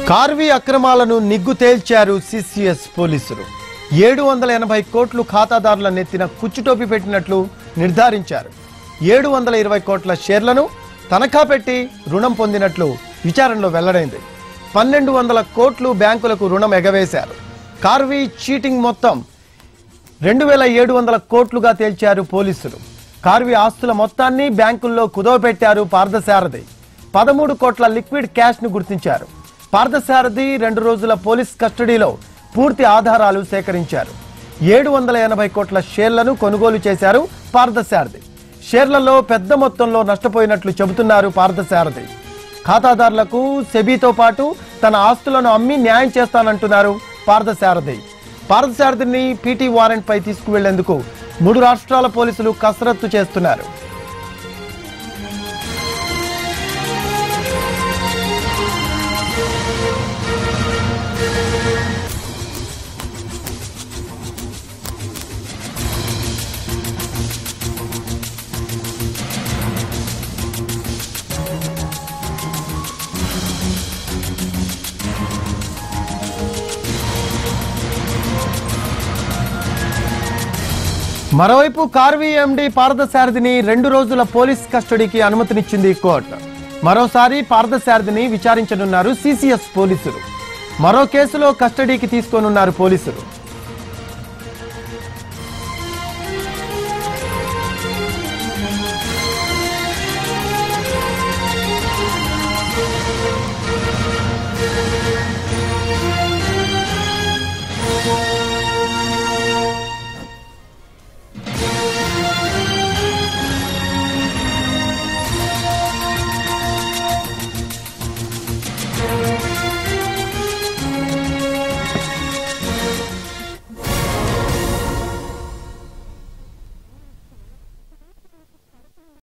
కార్వి అక్రమాలను నిగ్గు తేల్చారు సిసిఎస్ పోలీసులు ఏడు వందల ఎనభై కోట్లు ఖాతాదారుల నెత్తిన కుచ్చుటోపి పెట్టినట్లు నిర్ధారించారు ఏడు వందల ఇరవై కోట్ల షేర్లను తనఖా పెట్టి రుణం పొందినట్లు విచారణలో వెల్లడైంది పన్నెండు వందల కోట్లు బ్యాంకులకు రుణం ఎగవేశారు కార్వి చీటింగ్ మొత్తం రెండు వేల ఏడు వందల కోట్లుగా తేల్చారు పోలీసులు కార్వి ఆస్తుల మొత్తాన్ని బ్యాంకుల్లో కుదవపెట్టారు పార్థసారథి పదమూడు కోట్ల లిక్విడ్ క్యాష్ ను గుర్తించారు పార్థసారథి రెండు రోజుల పోలీస్ కస్టడీలో పూర్తి ఆధారాలు సేకరించారు ఏడు వందల ఎనభై కోట్ల షేర్లను కొనుగోలు చేశారు పార్థసారథి షేర్లలో పెద్ద మొత్తంలో నష్టపోయినట్లు చెబుతున్నారు పార్థసారథి ఖాతాదారులకు సెబీతో పాటు తన ఆస్తులను అమ్మి న్యాయం చేస్తానంటున్నారు పార్థసారథి పార్థసారథిని పీటీ వారెంట్ పై తీసుకువెళ్లేందుకు మూడు రాష్ట్రాల పోలీసులు కసరత్తు చేస్తున్నారు మరోవైపు కార్వి ఎండి పార్థసారథిని రెండు రోజుల పోలీస్ కస్టడీకి అనుమతినిచ్చింది కోర్టు మరోసారి పార్థసారథిని విచారించనున్నారు సిసిఎస్ పోలీసులు మరో కేసులో కస్టడీకి తీసుకోనున్నారు పోలీసులు